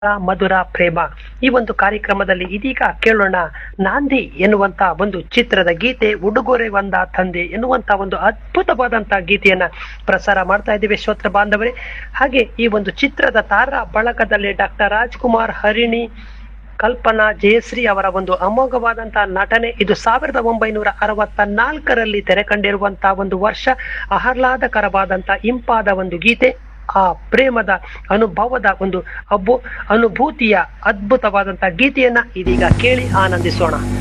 ಮಧುರ ಪ್ರೇಮ ಈ ಒಂದು ಕಾರ್ಯಕ್ರಮದಲ್ಲಿ ಇದೀಗ ಕೇಳೋಣ ನಾಂದಿ ಎನ್ನುವಂತ ಒಂದು ಚಿತ್ರದ ಗೀತೆ ಉಡುಗೊರೆ ಒಂದ ತಂದೆ ಎನ್ನುವಂತ ಒಂದು ಅದ್ಭುತವಾದಂತಹ ಗೀತೆಯನ್ನ ಪ್ರಸಾರ ಮಾಡ್ತಾ ಇದ್ದೀವಿ ಶ್ರೋತ್ರ ಬಾಂಧವರೇ ಹಾಗೆ ಈ ಒಂದು ಚಿತ್ರದ ತಾರಾ ಬಳಗದಲ್ಲಿ ಡಾಕ್ಟರ್ ರಾಜ್ಕುಮಾರ್ ಹರಿಣಿ ಕಲ್ಪನಾ ಜಯಶ್ರೀ ಅವರ ಒಂದು ಅಮೋಘವಾದಂತಹ ನಟನೆ ಇದು ಸಾವಿರದ ಒಂಬೈನೂರ ಅರವತ್ತ ನಾಲ್ಕರಲ್ಲಿ ತೆರೆ ಕಂಡಿರುವಂತಹ ಒಂದು ವರ್ಷ ಆಹ್ಲಾದಕರವಾದಂತಹ ಇಂಪಾದ ಒಂದು ಗೀತೆ ಆ ಪ್ರೇಮದ ಅನುಭವದ ಒಂದು ಅಬ್ಬು ಅನುಭೂತಿಯ ಅದ್ಭುತವಾದಂತಹ ಗೀತೆಯನ್ನ ಇದೀಗ ಕೇಳಿ ಆನಂದಿಸೋಣ